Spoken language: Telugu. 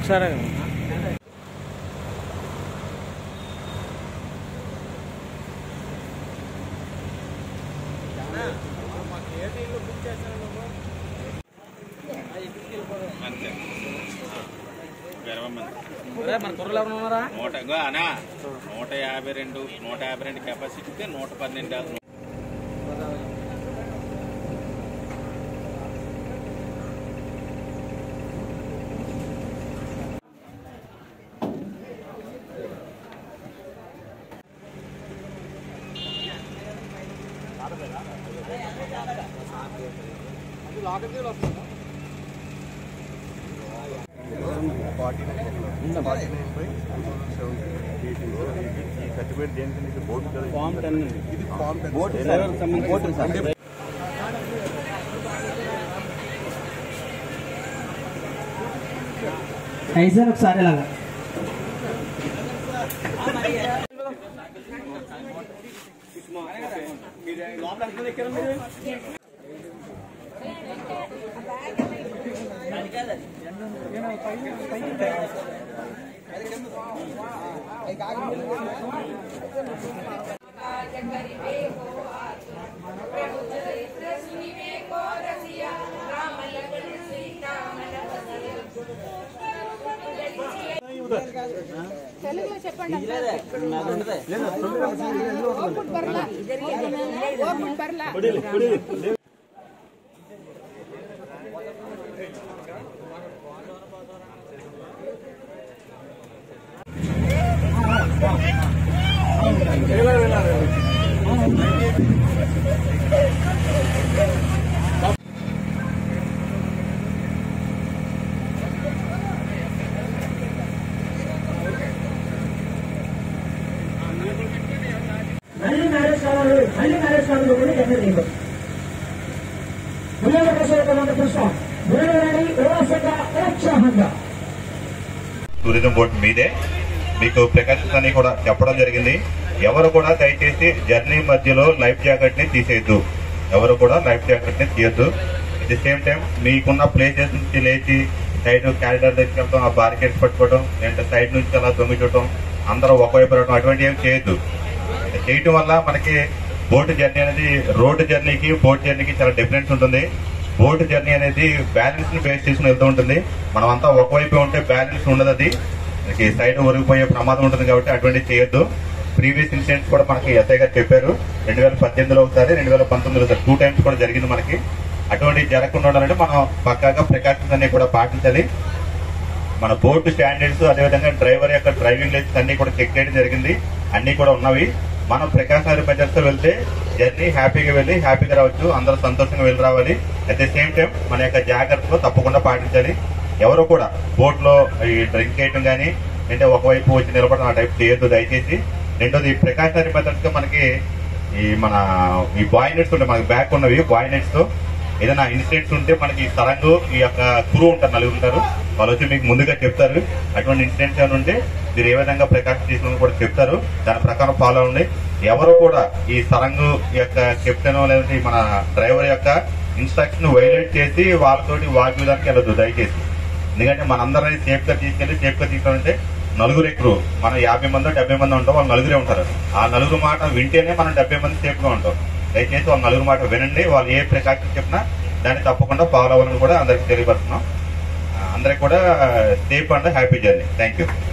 సరే అంతే ఇరవై మంది మన కుర్రలు ఎవరు ఉన్నారా నూట ఇగో అనా నూట యాభై రెండు నూట యాభై రెండు కెపాసిటీకి నూట పన్నెండు వేల సర్టిఫికేట్ దేనికి బోర్డు కదా ఫామ్ టెన్ ఇది ఫామ్ బోట్ బోట్ సార్ ఐదు ఒకసారి ఇలాగా తెలుగులో చెప్పండి ఓపుడు బర్లా ఓపుడు బర్లా మళ్ళీ మ్యారేజ్ కావాలి మళ్ళీ మ్యారేజ్ కావాలి కూడా జరగలేదు ఉద్యోగ ప్రశ్న పుష్పం ఉదయరాణి ఉల్లాసంగా ఉత్సాహంగా టూరిజం బోర్డు మీదే మీకు ప్రికాషన్స్ అన్ని కూడా చెప్పడం జరిగింది ఎవరు కూడా దయచేసి జర్నీ మధ్యలో లైఫ్ జాకెట్ ని తీసేయద్దు ఎవరు కూడా లైఫ్ జాకెట్ ని తీయద్దు అట్ ది సేమ్ టైం మీకున్న ప్లేసెస్ నుంచి లేచి సైడ్ క్యారిడర్ దగ్గరికి వెళ్తాం ఆ బార్కెట్స్ పట్టుకోవడం లేదంటే సైడ్ నుంచి అలా దొంగి చూడటం అందరూ ఒకవైపు రావడం అటువంటి ఏం చేయొద్దు చేయటం వల్ల మనకి బోట్ జర్నీ అనేది రోడ్డు జర్నీకి బోట్ జర్నీకి చాలా డిఫరెన్స్ ఉంటుంది బోట్ జర్నీ అనేది బ్యాలెన్స్ ని బేస్ చేసుకుని వెళ్తూ ఉంటుంది మనం అంతా ఒకవైపు ఉంటే బ్యాలెన్స్ ఉండదు అది మనకి సైడ్ ఒరిగిపోయే ప్రమాదం ఉంటుంది కాబట్టి అటువంటి చేయొద్దు ప్రీవియస్ ఇన్సిడెంట్స్ కూడా మనకి ఎస్ఐ గారు చెప్పారు రెండు వేల పద్దెనిమిదిలో ఒకసారి రెండు వేల పంతొమ్మిదిలో ఒకసారి టూ టైమ్స్ కూడా జరిగింది మనకి అటువంటి జరగకుండా ఉండాలంటే మనం పక్కాగా ప్రికాషన్స్ అన్ని కూడా పాటించాలి మన బోర్డు స్టాండర్డ్స్ అదేవిధంగా డ్రైవర్ యొక్క డ్రైవింగ్ లైసెన్స్ అన్ని కూడా చెక్ చేయడం జరిగింది అన్ని కూడా ఉన్నవి మనం ప్రికాషనరీ మెజర్స్ తో వెళ్తే జర్నీ హ్యాపీగా వెళ్ళి హ్యాపీగా రావచ్చు అందరూ సంతోషంగా వెళ్ళి రావాలి అట్ ద సేమ్ టైం మన యొక్క జాగ్రత్తలు తప్పకుండా పాటించాలి ఎవరు కూడా బోట్ లో ఈ డ్రింక్ చేయడం కానీ అంటే ఒకవైపు వచ్చి నిలబడడం ఆ టైప్ చేయొద్దు దయచేసి రెండోది ప్రికాషనరీ మెథడ్స్ గా మనకి ఈ మన ఈ బాయ్ నెట్స్ ఉంటాయి మనకి బ్యాక్ ఉన్నవి బాయ్ నెట్స్ తో ఏదైనా ఇన్సిడెంట్స్ ఉంటే మనకి సరంగు ఈ యొక్క కురు ఉంటారు నలుగురు ఉంటారు వాళ్ళు వచ్చి మీకు ముందుగా చెప్తారు అటువంటి ఇన్సిడెంట్స్ ఏమైనా ఉంటే మీరు ఏ విధంగా ప్రికాషన్ తీసుకుని కూడా చెప్తారు దాని ప్రకారం ఫాలో అవ్వండి ఎవరు కూడా ఈ సరంగు యొక్క కెప్టెన్ లేదంటే మన డ్రైవర్ యొక్క ఇన్స్ట్రక్షన్ వైలేట్ చేసి వాళ్ళతోటి వాగ్విధానికి వెళ్ళదు దయచేసి ఎందుకంటే మనందరినీ సేఫ్ గా తీసుకెళ్లి సేఫ్ గా తీసుకెళ్ళంటే నలుగురు ఎక్కువ మనం యాభై మంది డెబ్బై మంది ఉంటాం వాళ్ళు నలుగురే ఉంటారు ఆ నలుగురు మాట వింటేనే మనం డెబ్బై మంది సేఫ్ గా ఉంటాం దయచేసి వాళ్ళ నలుగురు మాట వినండి వాళ్ళు ఏ ప్రికాషన్ చెప్పినా దాన్ని తప్పకుండా ఫాలో అవ్వాలని కూడా అందరికి తెలియపరుస్తున్నాం ఆ, అందరికి కూడా safe and happy journey thank you